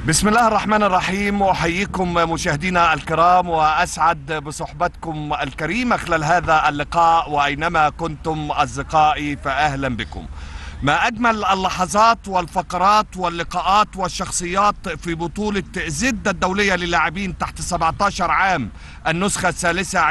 بسم الله الرحمن الرحيم احييكم مشاهدينا الكرام واسعد بصحبتكم الكريمه خلال هذا اللقاء واينما كنتم اصدقائي فاهلا بكم. ما اجمل اللحظات والفقرات واللقاءات والشخصيات في بطوله زد الدوليه للاعبين تحت 17 عام النسخه الثالثه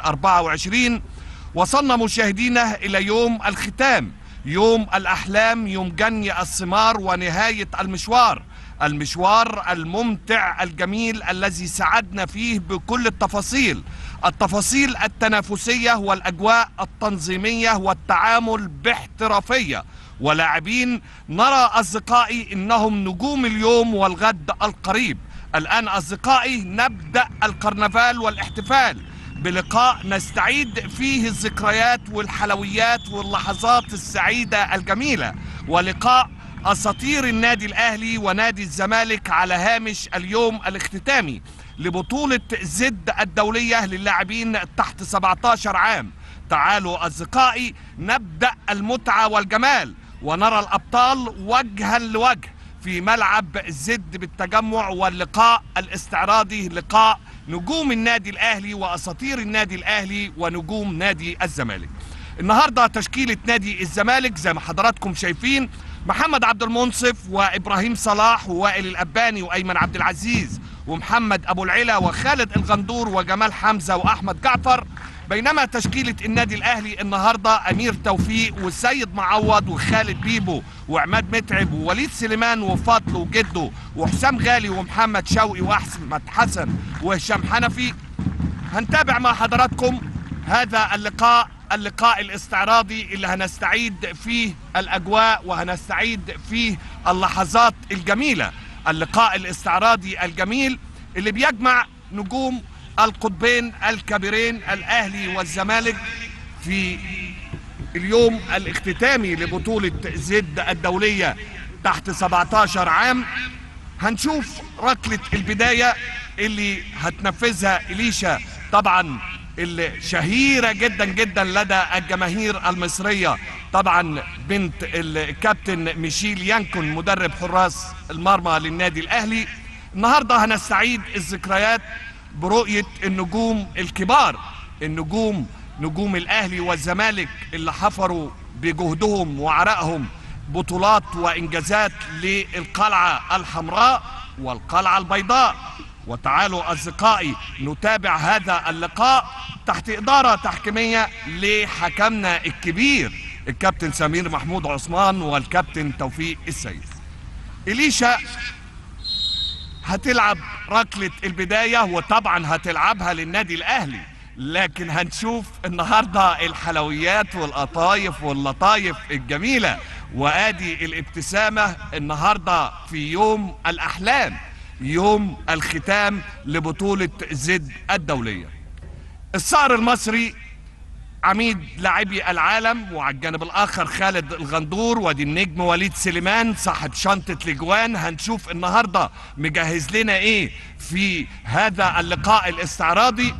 2024 وصلنا مشاهدينا الى يوم الختام يوم الاحلام يوم جني الثمار ونهايه المشوار المشوار الممتع الجميل الذي سعدنا فيه بكل التفاصيل التفاصيل التنافسيه والاجواء التنظيميه والتعامل باحترافيه ولاعبين نرى اصدقائي انهم نجوم اليوم والغد القريب الان اصدقائي نبدا الكرنفال والاحتفال بلقاء نستعيد فيه الذكريات والحلويات واللحظات السعيده الجميله ولقاء اساطير النادي الاهلي ونادي الزمالك على هامش اليوم الاختتامي لبطوله زد الدوليه للاعبين تحت 17 عام تعالوا اصدقائي نبدا المتعه والجمال ونرى الابطال وجها لوجه في ملعب زد بالتجمع واللقاء الاستعراضي لقاء نجوم النادي الاهلي واساطير النادي الاهلي ونجوم نادي الزمالك النهارده تشكيله نادي الزمالك زي ما حضراتكم شايفين محمد عبد المنصف وابراهيم صلاح ووائل الاباني وايمن عبد العزيز ومحمد ابو العلا وخالد الغندور وجمال حمزه واحمد جعفر بينما تشكيله النادي الاهلي النهارده امير توفيق والسيد معوض وخالد بيبو وعماد متعب ووليد سليمان وفضل وجده وحسام غالي ومحمد شوقي واحمد حسن وهشام حنفي هنتابع مع حضراتكم هذا اللقاء اللقاء الاستعراضي اللي هنستعيد فيه الاجواء وهنستعيد فيه اللحظات الجميله اللقاء الاستعراضي الجميل اللي بيجمع نجوم القطبين الكبيرين الاهلي والزمالك في اليوم الاختتامي لبطوله زد الدوليه تحت 17 عام هنشوف ركله البدايه اللي هتنفذها اليشا طبعا الشهيره جدا جدا لدى الجماهير المصريه طبعا بنت الكابتن ميشيل يانكون مدرب حراس المرمى للنادي الاهلي النهارده هنستعيد الذكريات برؤيه النجوم الكبار النجوم نجوم الاهلي والزمالك اللي حفروا بجهدهم وعرقهم بطولات وانجازات للقلعه الحمراء والقلعه البيضاء وتعالوا اصدقائي نتابع هذا اللقاء تحت اداره تحكيميه لحكمنا الكبير الكابتن سمير محمود عثمان والكابتن توفيق السيد اليشا هتلعب ركله البدايه وطبعا هتلعبها للنادي الاهلي لكن هنشوف النهارده الحلويات والقطايف واللطايف الجميله وادي الابتسامه النهارده في يوم الاحلام يوم الختام لبطولة زد الدولية الصقر المصري عميد لاعبي العالم وعلى الجانب الاخر خالد الغندور ودي النجم وليد سليمان صاحب شنطة الاجوان هنشوف النهاردة مجهز لنا ايه في هذا اللقاء الاستعراضي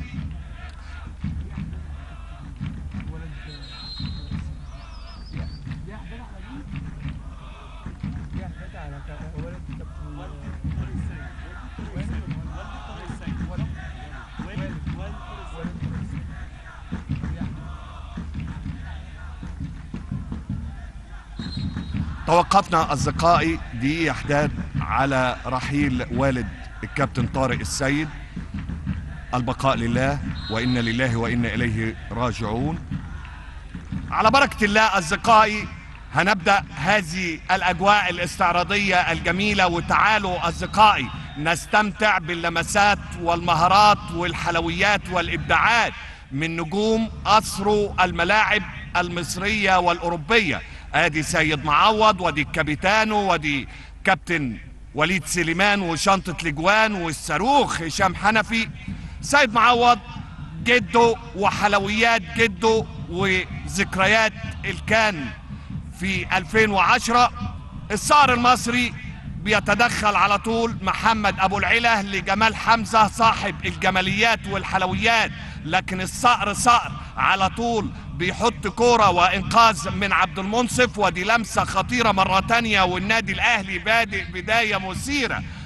توقفنا اصدقائي دي احداث على رحيل والد الكابتن طارق السيد البقاء لله وانا لله وانا اليه راجعون على بركه الله اصدقائي هنبدا هذه الاجواء الاستعراضيه الجميله وتعالوا اصدقائي نستمتع باللمسات والمهارات والحلويات والابداعات من نجوم اسروا الملاعب المصريه والاوروبيه ادي سيد معوض ودي الكابيتانو ودي كابتن وليد سليمان وشنطة الاجوان والصاروخ هشام حنفي سيد معوض جده وحلويات جده وذكريات الكان في 2010 الصقر المصري بيتدخل على طول محمد ابو العلا لجمال حمزه صاحب الجماليات والحلويات لكن الصقر صقر على طول بيحط كورة وإنقاذ من عبد المنصف ودي لمسة خطيرة مرة تانية والنادي الأهلي بادئ بداية مثيرة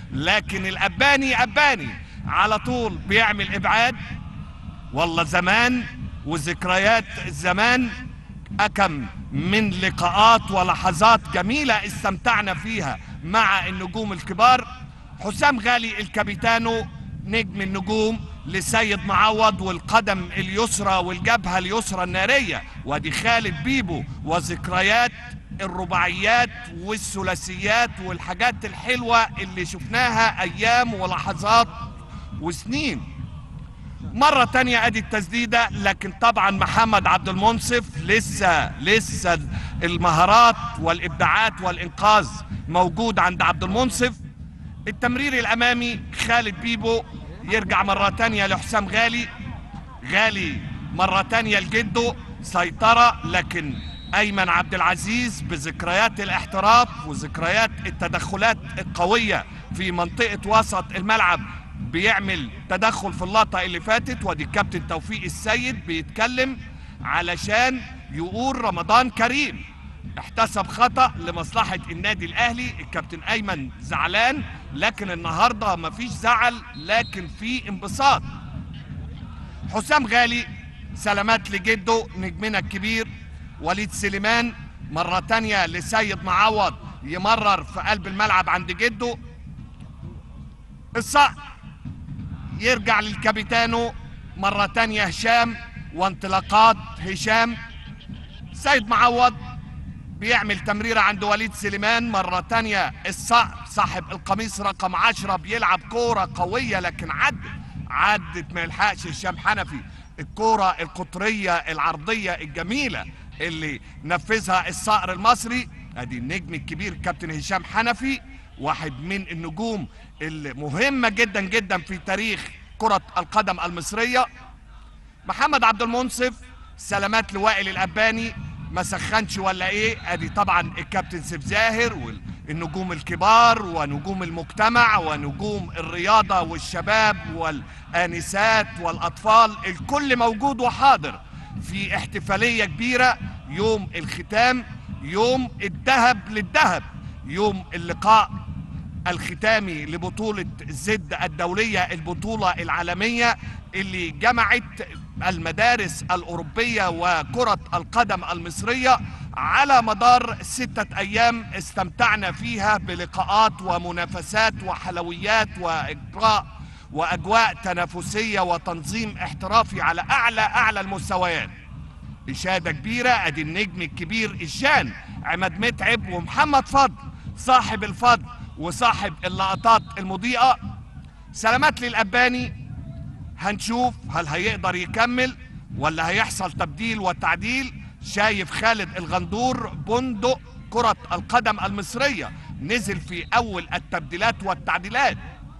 لكن الاباني اباني على طول بيعمل ابعاد والله زمان وذكريات زمان أكم من لقاءات ولحظات جميلة استمتعنا فيها مع النجوم الكبار حسام غالي الكابيتانو نجم النجوم لسيد معوض والقدم اليسرى والجبهة اليسرى النارية ودي خالد بيبو وذكريات الرباعيات والثلاثيات والحاجات الحلوة اللي شفناها أيام ولحظات وسنين مرة تانية ادي التسديدة لكن طبعا محمد عبد المنصف لسه لسه المهارات والابداعات والانقاذ موجود عند عبد المنصف التمرير الامامي خالد بيبو يرجع مرة تانية لحسام غالي غالي مرة تانية لجده سيطرة لكن ايمن عبد العزيز بذكريات الاحتراف وذكريات التدخلات القوية في منطقة وسط الملعب بيعمل تدخل في اللقطة اللي فاتت ودي الكابتن توفيق السيد بيتكلم علشان يقول رمضان كريم احتسب خطأ لمصلحة النادي الأهلي الكابتن أيمن زعلان لكن النهاردة مفيش زعل لكن في انبساط حسام غالي سلامات لجده نجمنا الكبير وليد سليمان مرة تانية لسيد معوض يمرر في قلب الملعب عند جده الصقر يرجع للكابيتانو مرة تانية هشام وانطلاقات هشام سيد معوض بيعمل تمريرة عند وليد سليمان مرة تانية الصقر صاحب القميص رقم عشرة بيلعب كورة قوية لكن عدت عدت ما يلحقش هشام حنفي الكورة القطرية العرضية الجميلة اللي نفذها الصقر المصري ادي النجم الكبير كابتن هشام حنفي واحد من النجوم المهمة جدا جدا في تاريخ كرة القدم المصرية محمد عبد المنصف سلامات لوائل الأباني ما سخنش ولا ايه ادي طبعا الكابتن سيف زاهر والنجوم الكبار ونجوم المجتمع ونجوم الرياضة والشباب والآنسات والأطفال الكل موجود وحاضر في احتفالية كبيرة يوم الختام يوم الذهب للذهب يوم اللقاء الختامي لبطولة زد الدولية البطولة العالمية اللي جمعت المدارس الأوروبية وكرة القدم المصرية على مدار ستة أيام استمتعنا فيها بلقاءات ومنافسات وحلويات وإجراء وأجواء تنافسية وتنظيم احترافي على أعلى أعلى المستويات إشادة كبيرة أدي النجم الكبير الجان عماد متعب ومحمد فضل صاحب الفضل وصاحب اللقطات المضيئة سلامات للأباني هنشوف هل هيقدر يكمل ولا هيحصل تبديل وتعديل شايف خالد الغندور بندق كرة القدم المصرية نزل في أول التبديلات والتعديلات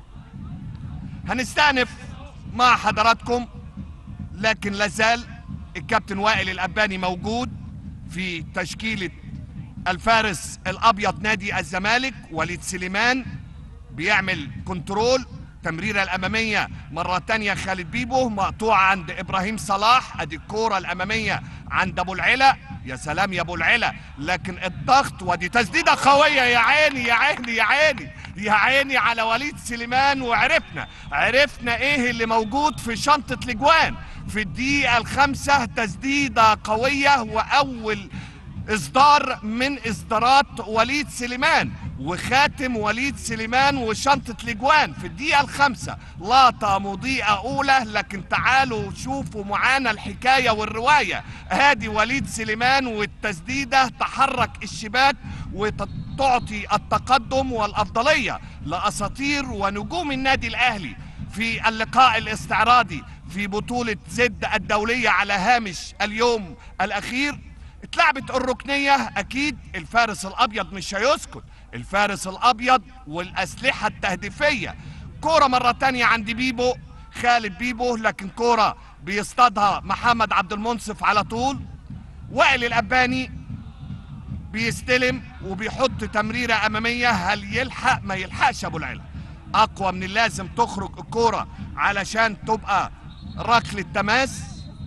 هنستأنف مع حضراتكم لكن لازال الكابتن وائل الأباني موجود في تشكيلة الفارس الأبيض نادي الزمالك وليد سليمان بيعمل كنترول تمريرة الأمامية مرة تانية خالد بيبو مقطوعة عند إبراهيم صلاح أدي الكورة الأمامية عند أبو العلا يا سلام يا أبو العلا لكن الضغط ودي تسديدة قوية يا عيني يا عيني يا عيني يا عيني على وليد سليمان وعرفنا عرفنا إيه اللي موجود في شنطة الأجوان في الدقيقة الخامسة تسديدة قوية وأول إصدار من إصدارات وليد سليمان وخاتم وليد سليمان وشنطة الأجوان في الدقيقة الخامسة لقطة مضيئة أولى لكن تعالوا شوفوا معانا الحكاية والرواية هادي وليد سليمان والتسديدة تحرك الشباك وتعطي التقدم والأفضلية لأساطير ونجوم النادي الأهلي في اللقاء الاستعراضي في بطولة زد الدولية على هامش اليوم الأخير اتلعبت الركنية أكيد الفارس الأبيض مش هيسكت الفارس الأبيض والأسلحة التهديفية كورة مرة تانية عند بيبو خالد بيبو لكن كورة بيصطادها محمد عبد المنصف على طول وائل الأباني بيستلم وبيحط تمريرة أمامية هل يلحق ما يلحقش أبو العلا أقوى من اللازم تخرج الكورة علشان تبقى ركلة تماس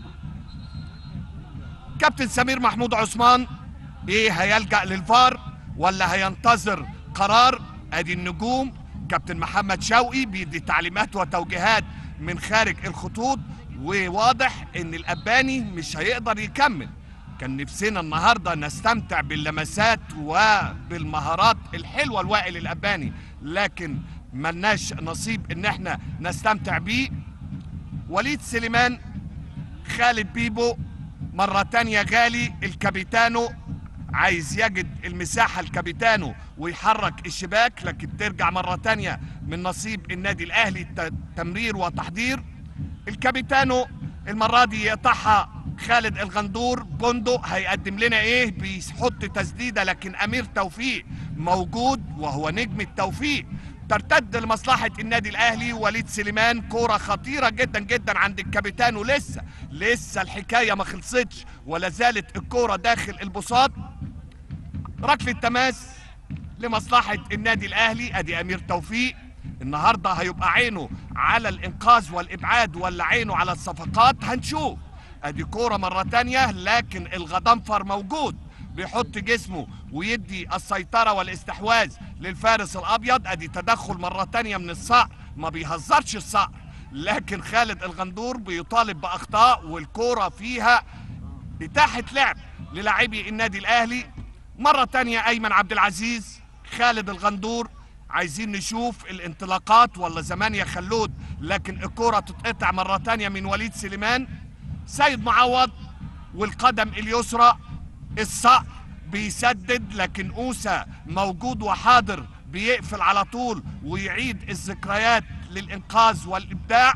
كابتن سمير محمود عثمان ايه هيلجأ للفار ولا هينتظر قرار ادي النجوم كابتن محمد شوقي بيدي تعليمات وتوجيهات من خارج الخطوط وواضح ان الاباني مش هيقدر يكمل كان نفسنا النهارده نستمتع باللمسات وبالمهارات الحلوه لوائل الاباني لكن ملناش نصيب ان احنا نستمتع بيه وليد سليمان خالد بيبو مرة تانية غالي الكابيتانو عايز يجد المساحة الكابيتانو ويحرك الشباك لكن ترجع مرة تانية من نصيب النادي الأهلي ت- تمرير وتحضير الكابيتانو المرة دي يقطعها خالد الغندور بندق هيقدم لنا ايه بيحط تسديدة لكن أمير توفيق موجود وهو نجم التوفيق ترتد لمصلحة النادي الأهلي وليد سليمان كورة خطيرة جدا جدا عند الكابيتان ولسه لسه الحكاية ما خلصتش ولا زالت الكورة داخل البساط ركلة تماس لمصلحة النادي الأهلي أدي أمير توفيق النهاردة هيبقى عينه على الإنقاذ والإبعاد ولا عينه على الصفقات هنشوف أدي كورة مرة تانية لكن الغضنفر موجود بيحط جسمه ويدي السيطرة والاستحواذ للفارس الأبيض أدي تدخل مرة تانية من الصقر ما بيهزرش الصقر لكن خالد الغندور بيطالب بأخطاء والكورة فيها إتاحة لعب للاعبي النادي الأهلي مرة تانية أيمن عبد العزيز خالد الغندور عايزين نشوف الانطلاقات ولا زمان يا خلود لكن الكرة تتقطع مرة تانية من وليد سليمان سيد معوض والقدم اليسرى الصقر بيسدد لكن أوسى موجود وحاضر بيقفل على طول ويعيد الذكريات للإنقاذ والإبداع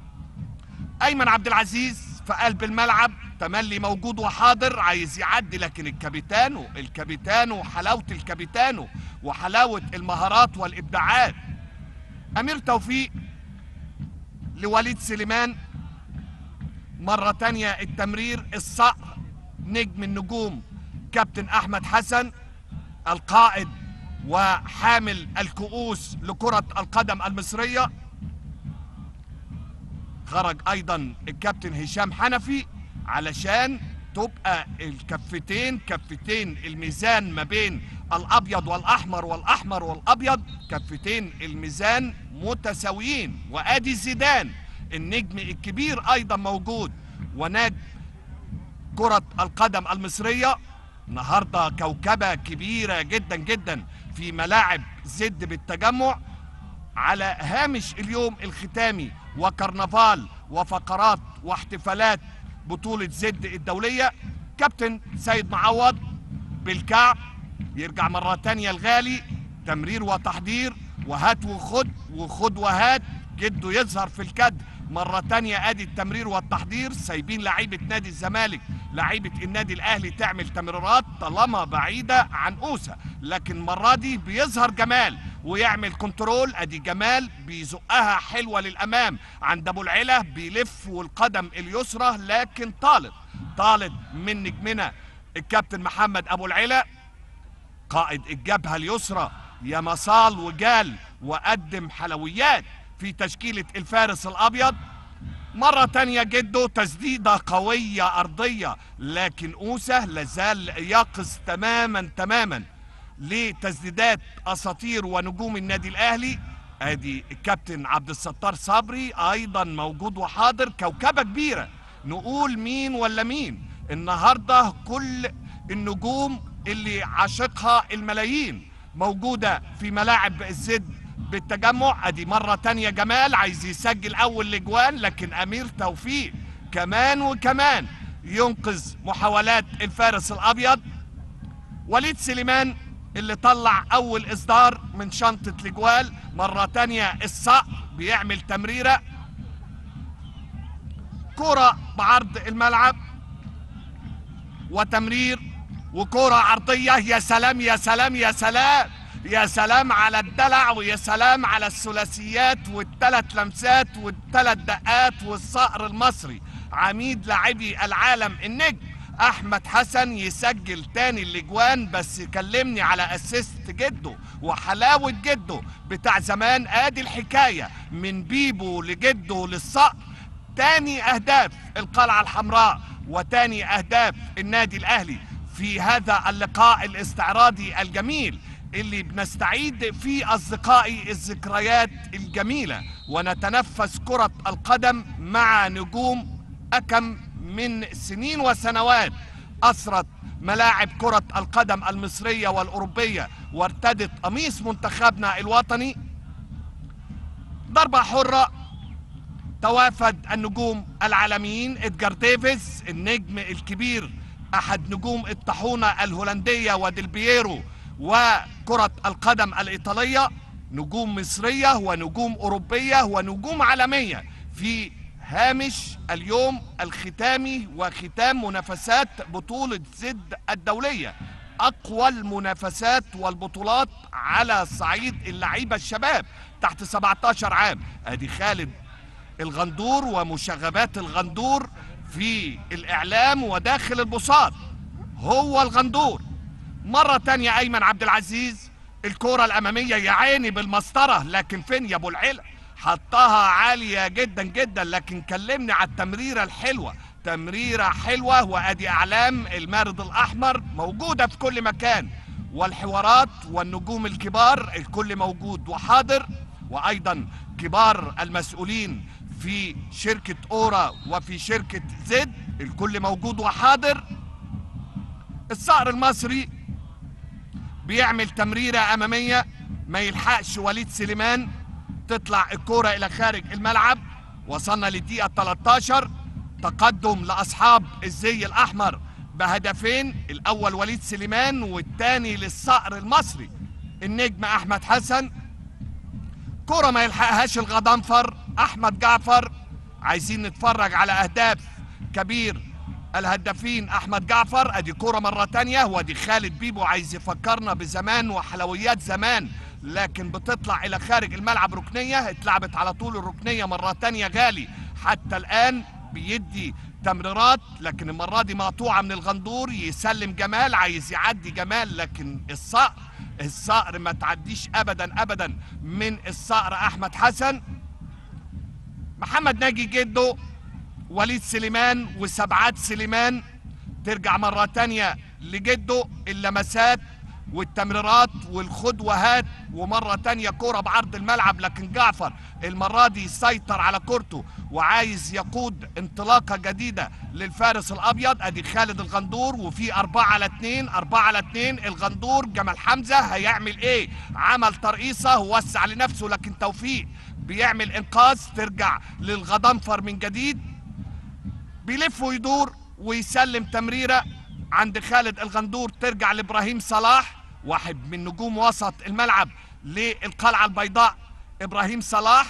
ايمن عبد العزيز في قلب الملعب تملي موجود وحاضر عايز يعدي لكن الكابيتانو الكابيتانو حلاوه الكابيتانو وحلاوه المهارات والابداعات امير توفيق لوليد سليمان مره تانية التمرير الصقر نجم النجوم كابتن احمد حسن القائد وحامل الكؤوس لكره القدم المصريه خرج ايضا الكابتن هشام حنفي علشان تبقى الكفتين كفتين الميزان ما بين الابيض والاحمر والاحمر والابيض كفتين الميزان متساويين وادي زيدان النجم الكبير ايضا موجود ونجم كرة القدم المصرية النهاردة كوكبة كبيرة جدا جدا في ملاعب زد بالتجمع على هامش اليوم الختامي وكرنفال وفقرات واحتفالات بطولة زد الدولية كابتن سيد معوض بالكعب يرجع مرة تانية الغالي تمرير وتحضير وهات وخد وخد وهات جده يظهر في الكد مرة تانية ادي التمرير والتحضير سايبين لعيبة نادي الزمالك لعيبة النادي الاهلي تعمل تمريرات طالما بعيدة عن اوسة لكن المرة دي بيظهر جمال ويعمل كنترول ادي جمال بيزقها حلوة للامام عند ابو العلا بيلف والقدم اليسرى لكن طالب طالب من نجمنا الكابتن محمد ابو العلا قائد الجبهة اليسرى يا مصال وجال وقدم حلويات في تشكيلة الفارس الأبيض مرة تانية جده تسديدة قوية أرضية لكن أوسة لازال يقظ تماما تماما لتسديدات أساطير ونجوم النادي الأهلي ادي الكابتن عبد الستار صبري ايضا موجود وحاضر كوكبة كبيرة نقول مين ولا مين النهاردة كل النجوم اللي عاشقها الملايين موجودة في ملاعب الزد بالتجمع ادي مرة تانية جمال عايز يسجل اول الاجوان لكن امير توفيق كمان وكمان ينقذ محاولات الفارس الابيض وليد سليمان اللي طلع اول اصدار من شنطة الاجوال مرة تانية الصقر بيعمل تمريرة كرة بعرض الملعب وتمرير وكرة عرضية يا سلام يا سلام يا سلام يا سلام على الدلع ويا سلام على الثلاثيات والثلاث لمسات والثلاث دقات والصقر المصري عميد لاعبي العالم النجم احمد حسن يسجل تاني الاجوان بس كلمني على اسيست جده وحلاوه جده بتاع زمان ادي الحكايه من بيبو لجده للصقر تاني اهداف القلعه الحمراء وتاني اهداف النادي الاهلي في هذا اللقاء الاستعراضي الجميل اللي بنستعيد فيه أصدقائي الذكريات الجميلة ونتنفس كرة القدم مع نجوم أكم من سنين وسنوات أسرت ملاعب كرة القدم المصرية والأوروبية وارتدت قميص منتخبنا الوطني ضربة حرة توافد النجوم العالميين ادجار ديفيز النجم الكبير احد نجوم الطاحونه الهولنديه وديلبييرو وكره القدم الايطاليه نجوم مصريه ونجوم اوروبيه ونجوم عالميه في هامش اليوم الختامي وختام منافسات بطوله زد الدوليه اقوى المنافسات والبطولات على صعيد اللعيبه الشباب تحت 17 عام ادي خالد الغندور ومشاغبات الغندور في الإعلام وداخل البساط هو الغندور مرة تانية أيمن عبد العزيز الكرة الأمامية يا عيني بالمسطرة لكن فين يا أبو العلا حطها عالية جدا جدا لكن كلمني على التمريرة الحلوة تمريرة حلوة وأدي أعلام المارد الأحمر موجودة في كل مكان والحوارات والنجوم الكبار الكل موجود وحاضر وأيضا كبار المسؤولين في شركة أورا وفي شركة زد الكل موجود وحاضر الصقر المصري بيعمل تمريرة أمامية ما يلحقش وليد سليمان تطلع الكرة إلى خارج الملعب وصلنا للدقيقة 13 تقدم لأصحاب الزي الأحمر بهدفين الأول وليد سليمان والتاني للصقر المصري النجم أحمد حسن كرة ما يلحقهاش الغضنفر احمد جعفر عايزين نتفرج على اهداف كبير الهدافين احمد جعفر ادي كرة مرة تانية وادي خالد بيبو عايز يفكرنا بزمان وحلويات زمان لكن بتطلع الى خارج الملعب ركنية اتلعبت على طول الركنية مرة تانية غالي حتى الان بيدي تمريرات لكن المرة دي مقطوعة من الغندور يسلم جمال عايز يعدي جمال لكن الصقر الصقر ما تعديش ابدا ابدا من الصقر احمد حسن محمد ناجي جدو وليد سليمان وسبعات سليمان ترجع مرة تانية لجده اللمسات والتمريرات والخد وهات ومرة تانية كورة بعرض الملعب لكن جعفر المرة دي يسيطر على كورته وعايز يقود انطلاقة جديدة للفارس الأبيض أدي خالد الغندور وفي أربعة على اتنين أربعة على اتنين الغندور جمال حمزة هيعمل إيه عمل ترقيصة ووسع لنفسه لكن توفيق بيعمل إنقاذ ترجع للغضنفر من جديد بيلف ويدور ويسلم تمريرة عند خالد الغندور ترجع لإبراهيم صلاح واحد من نجوم وسط الملعب للقلعة البيضاء إبراهيم صلاح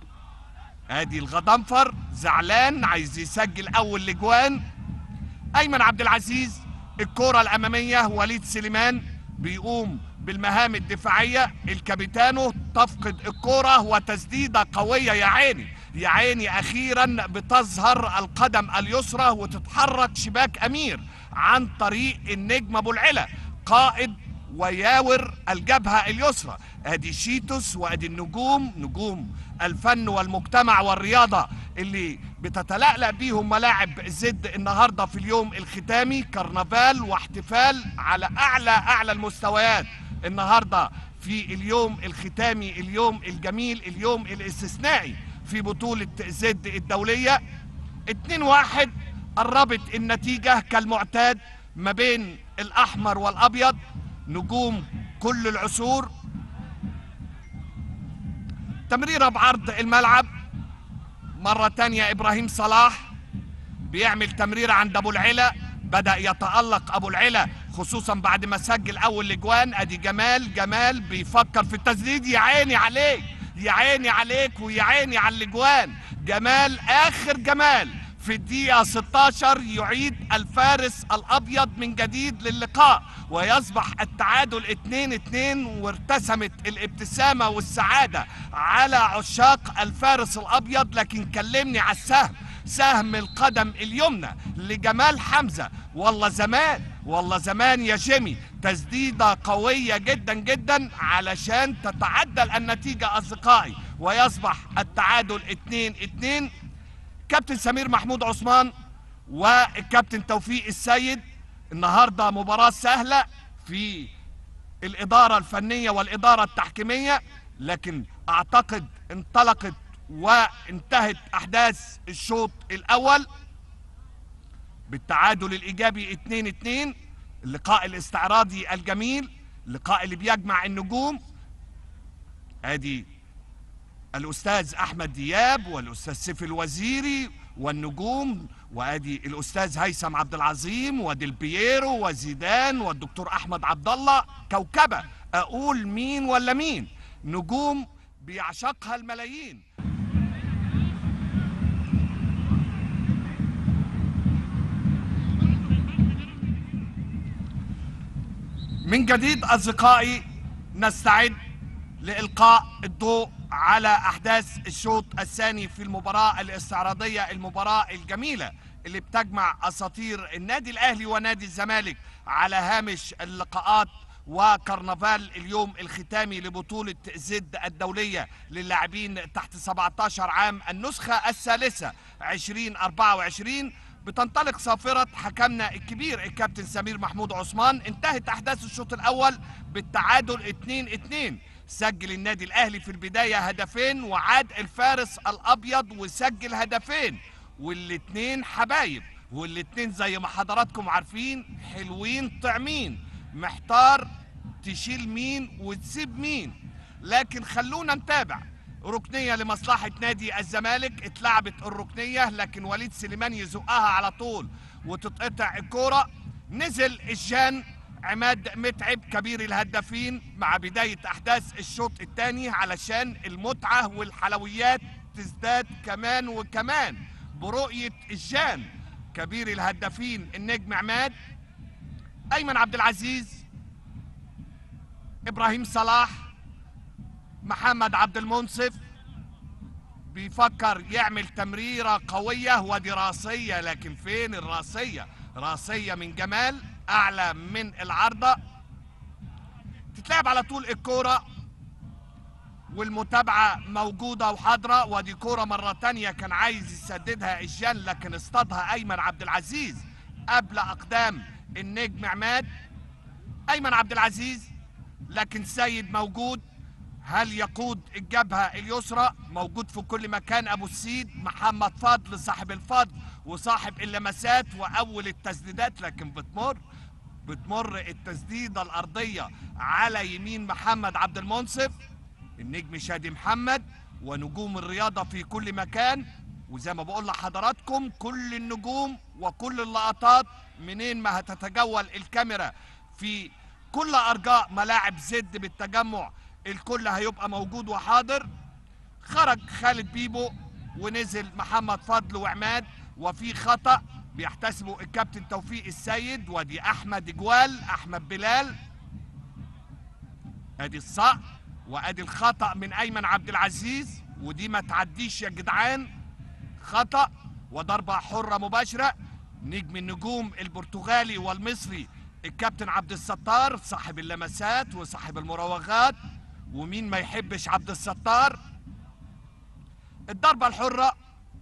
ادي الغضنفر زعلان عايز يسجل اول لجوان ايمن عبد العزيز الكرة الامامية وليد سليمان بيقوم بالمهام الدفاعية الكابيتانو تفقد الكرة وتسديدة قوية يا عيني يا عيني اخيرا بتظهر القدم اليسرى وتتحرك شباك امير عن طريق النجم ابو العلا قائد وياور الجبهة اليسرى ادي شيتوس وادي النجوم نجوم الفن والمجتمع والرياضة اللي بتتلألأ بيهم ملاعب زد النهاردة في اليوم الختامي كرنفال واحتفال على أعلى أعلى المستويات النهاردة في اليوم الختامي اليوم الجميل اليوم الاستثنائي في بطولة زد الدولية 2-1 قربت النتيجة كالمعتاد ما بين الأحمر والأبيض نجوم كل العصور تمريرة بعرض الملعب مرة تانية إبراهيم صلاح بيعمل تمريرة عند أبو العلا بدأ يتألق أبو العلا خصوصا بعد ما سجل أول لجوان أدي جمال جمال بيفكر في التسديد يا عيني عليك يا عيني عليك ويا عيني على اللجوان جمال آخر جمال في الدقيقة 16 يعيد الفارس الأبيض من جديد للقاء ويصبح التعادل 2-2 وارتسمت الابتسامة والسعادة على عشاق الفارس الأبيض لكن كلمني على السهم سهم القدم اليمنى لجمال حمزة والله زمان والله زمان يا جيمي تسديدة قوية جدا جدا علشان تتعدل النتيجة أصدقائي ويصبح التعادل 2-2 كابتن سمير محمود عثمان والكابتن توفيق السيد النهارده مباراة سهلة في الإدارة الفنية والإدارة التحكيمية لكن أعتقد انطلقت وانتهت أحداث الشوط الأول بالتعادل الإيجابي 2-2 اللقاء الاستعراضي الجميل اللقاء اللي بيجمع النجوم ادي الاستاذ احمد دياب والاستاذ سيف الوزيري والنجوم وادي الاستاذ هيثم عبد العظيم وديل بييرو وزيدان والدكتور احمد عبد الله كوكبه اقول مين ولا مين نجوم بيعشقها الملايين من جديد اصدقائي نستعد لإلقاء الضوء على أحداث الشوط الثاني في المباراة الاستعراضية المباراة الجميلة اللي بتجمع أساطير النادي الأهلي ونادي الزمالك على هامش اللقاءات وكرنفال اليوم الختامي لبطولة زد الدولية للاعبين تحت 17 عام النسخة الثالثة 2024 بتنطلق صافرة حكمنا الكبير الكابتن سمير محمود عثمان انتهت أحداث الشوط الأول بالتعادل 2-2 سجل النادي الاهلي في البدايه هدفين وعاد الفارس الابيض وسجل هدفين والاتنين حبايب والاتنين زي ما حضراتكم عارفين حلوين طعمين محتار تشيل مين وتسيب مين لكن خلونا نتابع ركنية لمصلحة نادي الزمالك اتلعبت الركنية لكن وليد سليمان يزقها على طول وتتقطع الكورة نزل الجان عماد متعب كبير الهدافين مع بداية أحداث الشوط الثاني علشان المتعة والحلويات تزداد كمان وكمان برؤية الجان كبير الهدافين النجم عماد أيمن عبد العزيز إبراهيم صلاح محمد عبد المنصف بيفكر يعمل تمريرة قوية ودراسية لكن فين الراسية راسية من جمال اعلى من العارضه تتلعب على طول الكوره والمتابعه موجوده وحاضره ودي كوره مره تانية كان عايز يسددها الجان لكن اصطادها ايمن عبد العزيز قبل اقدام النجم عماد ايمن عبد العزيز لكن سيد موجود هل يقود الجبهة اليسرى موجود في كل مكان أبو السيد محمد فضل صاحب الفضل وصاحب اللمسات وأول التسديدات لكن بتمر بتمر التسديدة الأرضية على يمين محمد عبد المنصف النجم شادي محمد ونجوم الرياضة في كل مكان وزي ما بقول لحضراتكم كل النجوم وكل اللقطات منين ما هتتجول الكاميرا في كل أرجاء ملاعب زد بالتجمع الكل هيبقى موجود وحاضر خرج خالد بيبو ونزل محمد فضل وعماد وفي خطأ بيحتسبه الكابتن توفيق السيد ودي احمد جوال احمد بلال ادي الصق وادي الخطأ من ايمن عبد العزيز ودي ما تعديش يا جدعان خطأ وضربة حرة مباشرة نجم النجوم البرتغالي والمصري الكابتن عبد الستار صاحب اللمسات وصاحب المراوغات ومين ما يحبش عبد الستار الضربة الحرة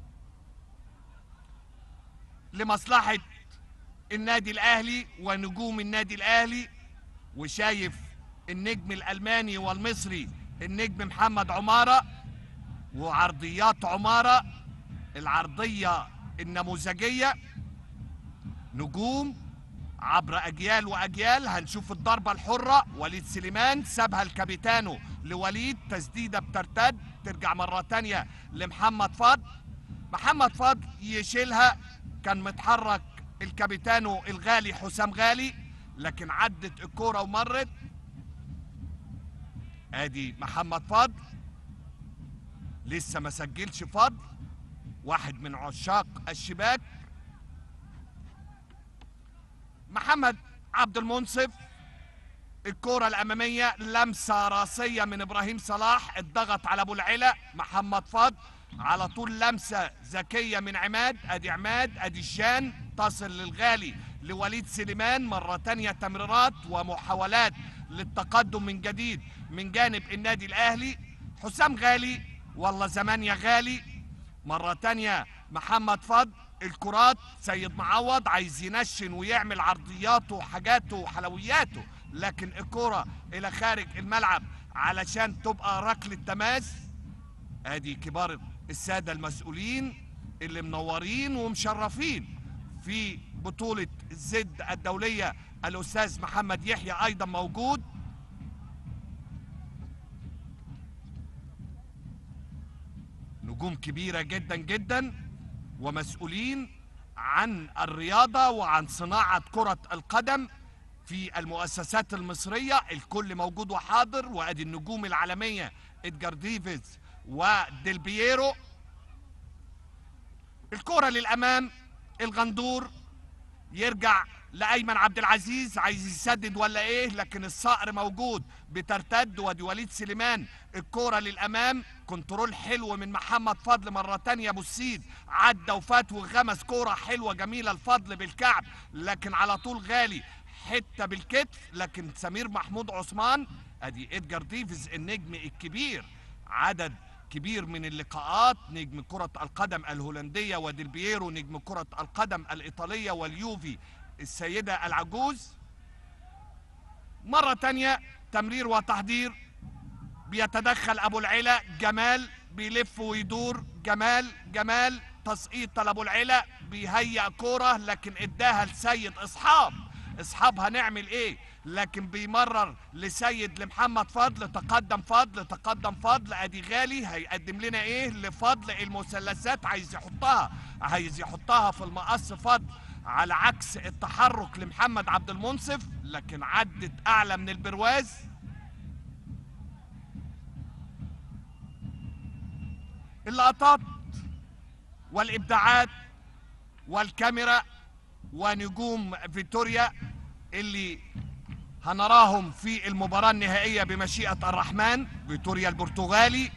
لمصلحة النادي الأهلي ونجوم النادي الأهلي وشايف النجم الألماني والمصري النجم محمد عمارة وعرضيات عمارة العرضية النموذجية نجوم عبر أجيال وأجيال هنشوف الضربة الحرة وليد سليمان سابها الكابيتانو لوليد تسديدة بترتد ترجع مرة تانية لمحمد فضل محمد فضل يشيلها كان متحرك الكابيتانو الغالي حسام غالي لكن عدت الكورة ومرت ادي محمد فضل لسه ما سجلش فضل واحد من عشاق الشباك محمد عبد المنصف الكرة الأمامية لمسة راسية من إبراهيم صلاح الضغط على أبو العلا محمد فضل على طول لمسة ذكية من عماد أدي عماد أدي الشان تصل للغالي لوليد سليمان مرة تانية تمريرات ومحاولات للتقدم من جديد من جانب النادي الأهلي حسام غالي والله زمان يا غالي مرة تانية محمد فضل الكرات سيد معوض عايز ينشن ويعمل عرضياته وحاجاته وحلوياته لكن الكرة الى خارج الملعب علشان تبقى ركلة تماس ادي كبار السادة المسؤولين اللي منورين ومشرفين في بطولة زد الدولية الأستاذ محمد يحيى أيضا موجود نجوم كبيرة جدا جدا ومسؤولين عن الرياضة وعن صناعة كرة القدم في المؤسسات المصرية الكل موجود وحاضر وادي النجوم العالمية ادجار ديفيز وديل بييرو الكرة للأمام الغندور يرجع لايمن عبد العزيز عايز يسدد ولا ايه لكن الصقر موجود بترتد وادي وليد سليمان الكوره للامام كنترول حلو من محمد فضل مره تانية ابو السيد عدى وفات وغمس كوره حلوه جميله الفضل بالكعب لكن على طول غالي حته بالكتف لكن سمير محمود عثمان ادي ادجار ديفيز النجم الكبير عدد كبير من اللقاءات نجم كرة القدم الهولندية وديل بييرو نجم كرة القدم الإيطالية واليوفي السيدة العجوز مرة تانية تمرير وتحضير بيتدخل أبو العلا جمال بيلف ويدور جمال جمال تسقيط لأبو العلا بيهيأ كورة لكن اداها لسيد إصحاب إصحاب هنعمل إيه لكن بيمرر لسيد لمحمد فضل تقدم فضل تقدم فضل ادي غالي هيقدم لنا ايه لفضل المثلثات عايز يحطها عايز يحطها في المقص فضل على عكس التحرك لمحمد عبد المنصف لكن عدت اعلى من البرواز اللقطات والابداعات والكاميرا ونجوم فيتوريا اللي هنراهم في المباراة النهائية بمشيئة الرحمن فيتوريا البرتغالي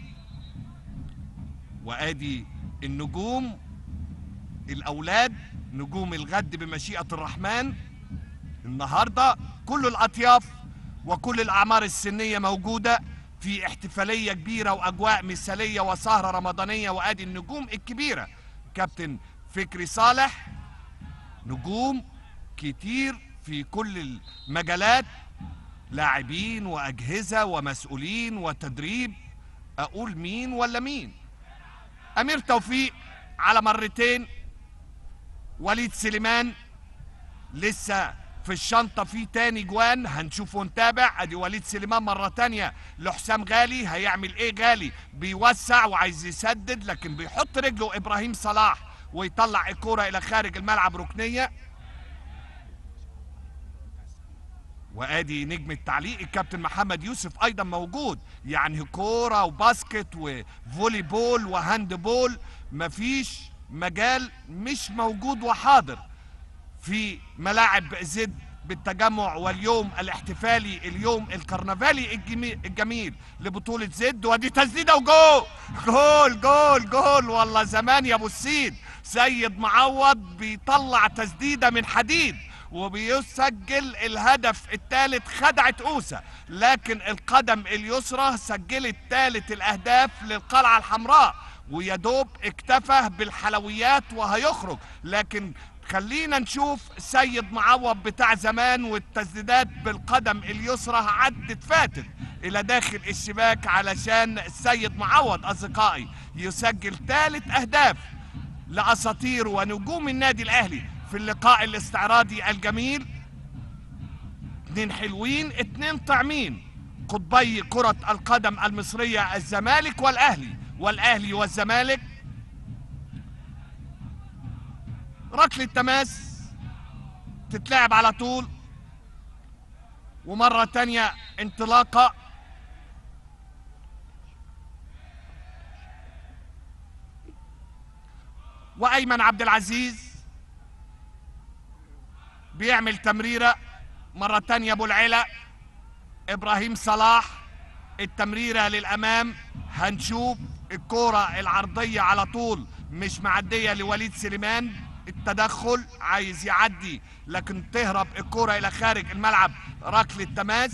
وادي النجوم الاولاد نجوم الغد بمشيئة الرحمن النهاردة كل الاطياف وكل الاعمار السنية موجودة في احتفالية كبيرة واجواء مثالية وسهرة رمضانية وادي النجوم الكبيرة كابتن فكري صالح نجوم كتير في كل المجالات لاعبين واجهزه ومسؤولين وتدريب اقول مين ولا مين امير توفيق على مرتين وليد سليمان لسه في الشنطة في تاني جوان هنشوفه ونتابع ادي وليد سليمان مرة تانية لحسام غالي هيعمل ايه غالي بيوسع وعايز يسدد لكن بيحط رجله ابراهيم صلاح ويطلع الكرة الى خارج الملعب ركنية وادي نجم التعليق الكابتن محمد يوسف ايضا موجود يعني كوره وباسكت وفولي بول وهاند بول مفيش مجال مش موجود وحاضر في ملاعب زد بالتجمع واليوم الاحتفالي اليوم الكرنفالي الجميل, الجميل لبطولة زد ودي تسديدة وجول جول جول جول والله زمان يا ابو السيد سيد معوض بيطلع تسديدة من حديد وبيسجل الهدف الثالث خدعت اوسا لكن القدم اليسرى سجلت ثالث الاهداف للقلعه الحمراء ويا دوب اكتفى بالحلويات وهيخرج لكن خلينا نشوف سيد معوض بتاع زمان والتسديدات بالقدم اليسرى عدت فاتت الى داخل الشباك علشان السيد معوض اصدقائي يسجل ثالث اهداف لاساطير ونجوم النادي الاهلي في اللقاء الاستعراضي الجميل اتنين حلوين اتنين طعمين قطبي كرة القدم المصرية الزمالك والأهلي والأهلي والزمالك ركلة تماس تتلعب على طول ومرة تانية انطلاقة وأيمن عبد العزيز بيعمل تمريرة مرة تانية أبو العلا إبراهيم صلاح التمريرة للأمام هنشوف الكورة العرضية على طول مش معدية لوليد سليمان التدخل عايز يعدي لكن تهرب الكرة إلى خارج الملعب ركلة تماس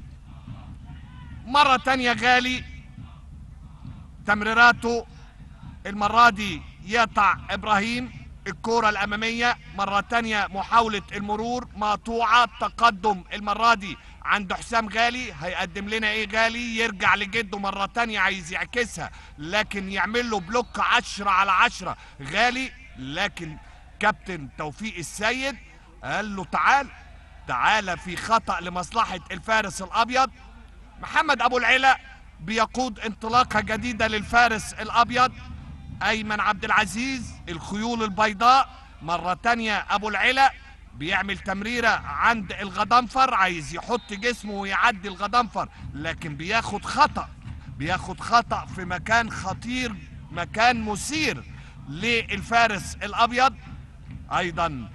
مرة تانية غالي تمريراته المرة دي يقطع إبراهيم الكرة الأمامية مرة تانية محاولة المرور مقطوعة تقدم المرة دي عند حسام غالي هيقدم لنا ايه غالي يرجع لجده مرة تانية عايز يعكسها لكن يعمل له بلوك عشرة على عشرة غالي لكن كابتن توفيق السيد قال له تعال تعال في خطأ لمصلحة الفارس الأبيض محمد أبو العلا بيقود انطلاقة جديدة للفارس الأبيض أيمن عبد العزيز الخيول البيضاء مرة تانية أبو العلا بيعمل تمريرة عند الغضنفر عايز يحط جسمه ويعدي الغضنفر لكن بياخد خطأ بياخد خطأ في مكان خطير مكان مثير للفارس الأبيض أيضا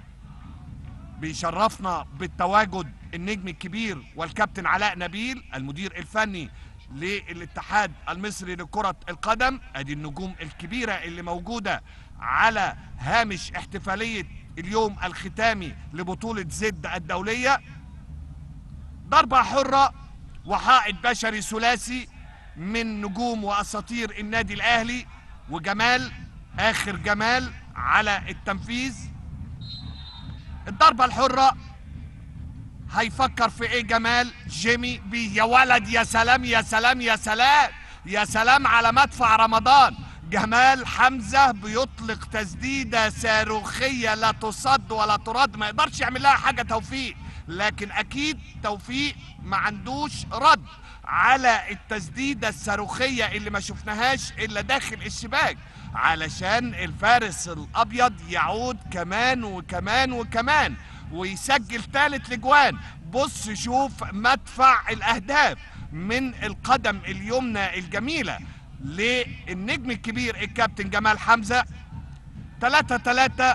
بيشرفنا بالتواجد النجم الكبير والكابتن علاء نبيل المدير الفني للاتحاد المصري لكرة القدم ادي النجوم الكبيرة اللي موجودة على هامش احتفالية اليوم الختامي لبطولة زد الدولية ضربة حرة وحائط بشري ثلاثي من نجوم واساطير النادي الاهلي وجمال اخر جمال على التنفيذ الضربة الحرة هيفكر في ايه جمال جيمي بي يا ولد يا سلام يا سلام يا سلام يا سلام على مدفع رمضان جمال حمزة بيطلق تسديدة صاروخية لا تصد ولا ترد ما يقدرش يعمل لها حاجة توفيق لكن اكيد توفيق ما عندوش رد على التسديدة الصاروخية اللي ما شفناهاش الا داخل الشباك علشان الفارس الابيض يعود كمان وكمان وكمان ويسجل ثالث لجوان بص شوف مدفع الاهداف من القدم اليمنى الجميله للنجم الكبير الكابتن جمال حمزه 3 3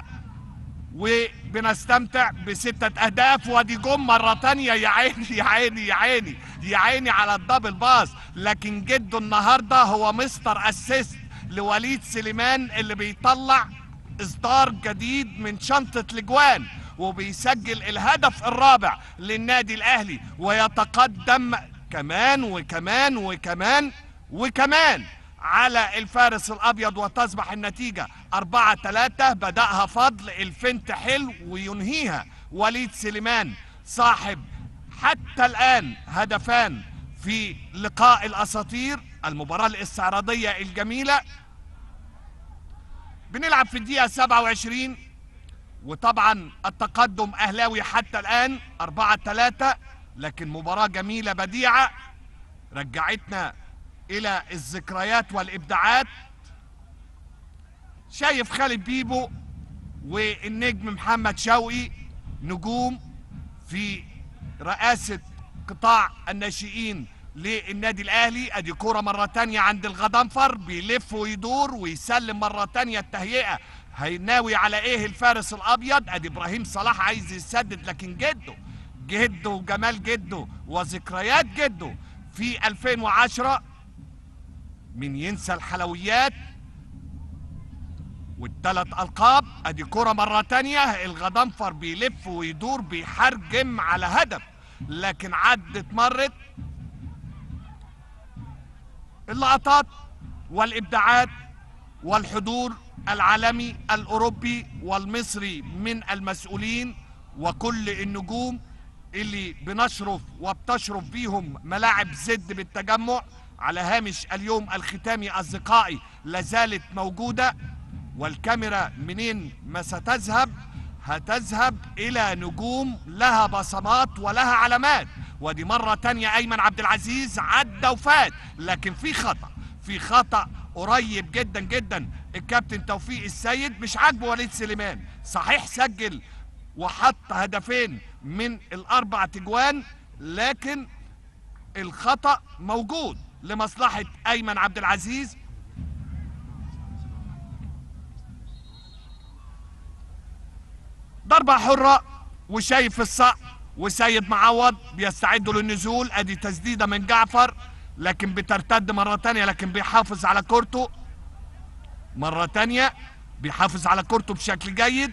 وبنستمتع بستة أهداف وادي جم مرة تانية يا عيني يا عيني يا عيني يا عيني على الدبل باص لكن جده النهاردة هو مستر أسيست لوليد سليمان اللي بيطلع إصدار جديد من شنطة الجوان وبيسجل الهدف الرابع للنادي الاهلي ويتقدم كمان وكمان وكمان وكمان على الفارس الابيض وتصبح النتيجة أربعة ثلاثة بدأها فضل الفنت حلو وينهيها وليد سليمان صاحب حتى الآن هدفان في لقاء الأساطير المباراة الاستعراضية الجميلة بنلعب في الدقيقة 27 وطبعا التقدم اهلاوي حتى الان أربعة ثلاثة لكن مباراة جميلة بديعة رجعتنا الى الذكريات والابداعات شايف خالد بيبو والنجم محمد شوقي نجوم في رئاسة قطاع الناشئين للنادي الاهلي ادي كرة مرة تانية عند الغضنفر بيلف ويدور ويسلم مرة تانية التهيئة هيناوي على ايه الفارس الابيض ادي ابراهيم صلاح عايز يسدد لكن جده جده وجمال جده وذكريات جده في 2010 من ينسى الحلويات والثلاث القاب ادي كرة مرة تانية الغضنفر بيلف ويدور بيحرجم على هدف لكن عدت مرت اللقطات والابداعات والحضور العالمي الاوروبي والمصري من المسؤولين وكل النجوم اللي بنشرف وبتشرف بيهم ملاعب زد بالتجمع على هامش اليوم الختامي اصدقائي لازالت موجوده والكاميرا منين ما ستذهب هتذهب الى نجوم لها بصمات ولها علامات ودي مرة تانية ايمن عبد العزيز عدى وفات لكن في خطأ في خطأ قريب جدا جدا الكابتن توفيق السيد مش عاجبه وليد سليمان صحيح سجل وحط هدفين من الاربع تجوان لكن الخطأ موجود لمصلحة ايمن عبد العزيز ضربة حرة وشايف الصق وسيد معوض بيستعدوا للنزول ادي تسديدة من جعفر لكن بترتد مرة تانية لكن بيحافظ على كورته مرة تانية بيحافظ على كورته بشكل جيد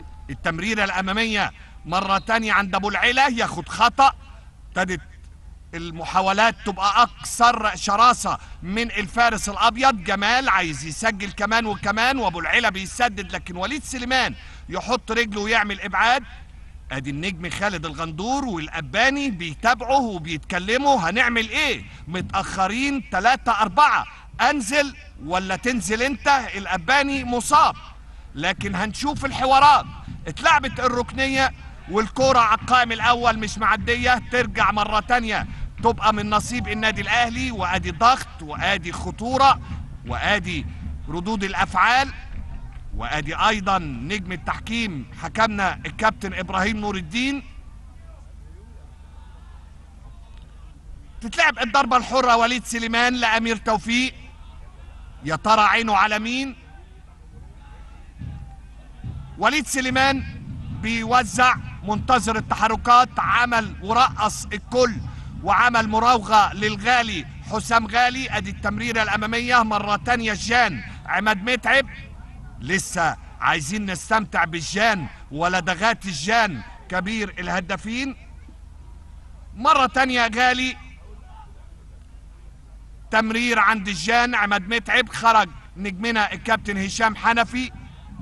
التمريرة الأمامية مرة تانية عند أبو العلا ياخد خطأ ابتدت المحاولات تبقى اكثر شراسة من الفارس الابيض جمال عايز يسجل كمان وكمان وابو العلا بيسدد لكن وليد سليمان يحط رجله ويعمل ابعاد ادي النجم خالد الغندور والاباني بيتابعوا وبيتكلموا هنعمل ايه متاخرين ثلاثة أربعة انزل ولا تنزل انت الاباني مصاب لكن هنشوف الحوارات اتلعبت الركنية والكرة على القائم الاول مش معدية ترجع مرة تانية تبقى من نصيب النادي الاهلي وادي ضغط وادي خطورة وادي ردود الافعال وادي ايضا نجم التحكيم حكمنا الكابتن ابراهيم نور الدين تتلعب الضربة الحرة وليد سليمان لأمير توفيق يا ترى عينه على مين وليد سليمان بيوزع منتظر التحركات عمل ورقص الكل وعمل مراوغة للغالي حسام غالي ادي التمريرة الامامية مرة تانية جان عماد متعب لسه عايزين نستمتع بالجان ولدغات الجان كبير الهدافين مرة تانية غالي تمرير عند الجان عماد متعب خرج نجمنا الكابتن هشام حنفي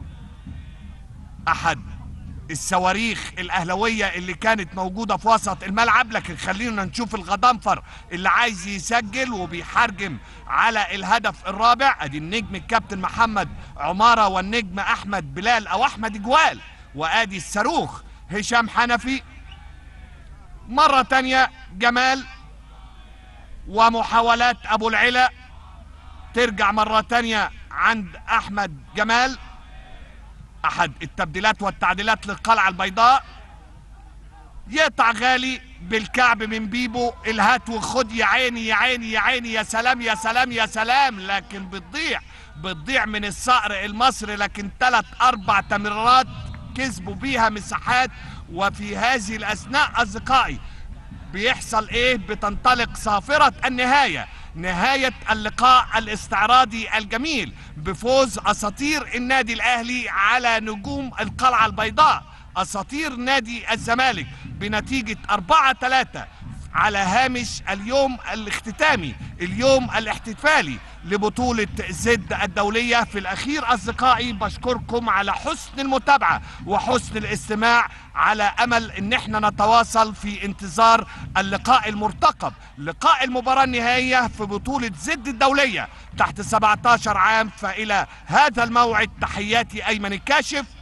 احد الصواريخ الاهلويه اللي كانت موجوده في وسط الملعب لكن خلينا نشوف الغضنفر اللي عايز يسجل وبيحرجم على الهدف الرابع ادي النجم الكابتن محمد عماره والنجم احمد بلال او احمد جوال وادي الصاروخ هشام حنفي مره تانية جمال ومحاولات ابو العلا ترجع مره تانية عند احمد جمال احد التبديلات والتعديلات للقلعه البيضاء يقطع غالي بالكعب من بيبو الهات وخد يا عيني يا عيني يا عيني يا سلام يا سلام يا سلام لكن بتضيع بتضيع من الصقر المصري لكن ثلاث اربع تمريرات كسبوا بيها مساحات وفي هذه الاثناء اصدقائي بيحصل ايه بتنطلق صافرة النهاية نهاية اللقاء الاستعراضي الجميل بفوز اساطير النادي الاهلي على نجوم القلعة البيضاء اساطير نادي الزمالك بنتيجة 4 3 على هامش اليوم الاختتامي اليوم الاحتفالي لبطولة زد الدولية في الأخير أصدقائي بشكركم على حسن المتابعة وحسن الاستماع على أمل أن احنا نتواصل في انتظار اللقاء المرتقب لقاء المباراة النهائية في بطولة زد الدولية تحت 17 عام فإلى هذا الموعد تحياتي أيمن الكاشف